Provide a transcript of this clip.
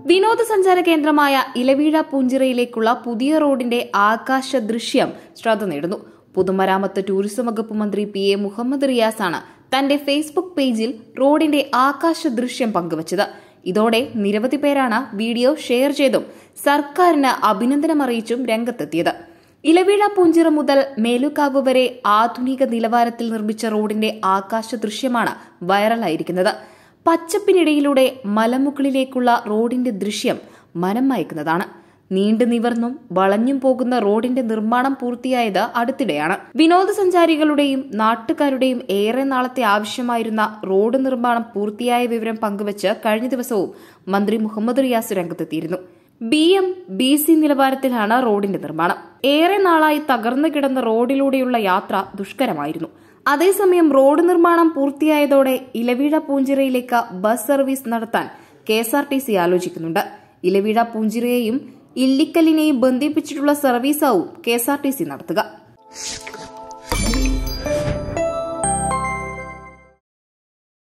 വിനോദസഞ്ചാര കേന്ദ്രമായ ഇലവീഴ പൂഞ്ചിറയിലേക്കുള്ള പുതിയ റോഡിന്റെ ആകാശ ദൃശ്യം ശ്രദ്ധ നേടുന്നു പൊതുമരാമത്ത് ടൂറിസം വകുപ്പ് മന്ത്രി പി എ മുഹമ്മദ് റിയാസാണ് തന്റെ ഫേസ്ബുക്ക് പേജിൽ റോഡിന്റെ ആകാശ ദൃശ്യം പങ്കുവച്ചത് ഇതോടെ നിരവധി പേരാണ് വീഡിയോ ഷെയർ ചെയ്തും സർക്കാരിന് അഭിനന്ദനം അറിയിച്ചും രംഗത്തെത്തിയത് ഇലവീഴ പൂഞ്ചിറ മുതൽ മേലുകാവ് വരെ ആധുനിക നിലവാരത്തിൽ നിർമ്മിച്ച റോഡിന്റെ ആകാശ ദൃശ്യമാണ് വൈറലായിരിക്കുന്നത് പച്ചപ്പിനിടയിലൂടെ മലമുകളിലേക്കുള്ള റോഡിന്റെ ദൃശ്യം മനം മയക്കുന്നതാണ് നീണ്ടു നിവർന്നും വളഞ്ഞും പോകുന്ന റോഡിന്റെ നിർമ്മാണം പൂർത്തിയായത് അടുത്തിടെയാണ് വിനോദസഞ്ചാരികളുടെയും നാട്ടുകാരുടെയും ഏറെ നാളത്തെ ആവശ്യമായിരുന്ന റോഡ് നിർമ്മാണം പൂർത്തിയായ വിവരം പങ്കുവച്ച് കഴിഞ്ഞ ദിവസവും മന്ത്രി മുഹമ്മദ് റിയാസ് രംഗത്തെത്തിയിരുന്നു ബി എം ബി സി നിലവാരത്തിലാണ് റോഡിന്റെ നിർമ്മാണം ഏറെ നാളായി തകർന്നു കിടന്ന റോഡിലൂടെയുള്ള യാത്ര ദുഷ്കരമായിരുന്നു അതേസമയം റോഡ് നിർമ്മാണം പൂർത്തിയായതോടെ ഇലവീഴ പൂഞ്ചിറയിലേക്ക് ബസ് സർവീസ് നടത്താൻ കെ എസ് ആർ ടി സി ആലോചിക്കുന്നുണ്ട് ഇലവീഴ പൂഞ്ചിറയെയും ഇല്ലിക്കലിനെയും ബന്ധിപ്പിച്ചിട്ടുള്ള സർവീസാവും കെ എസ് ആർ ടി സി നടത്തുക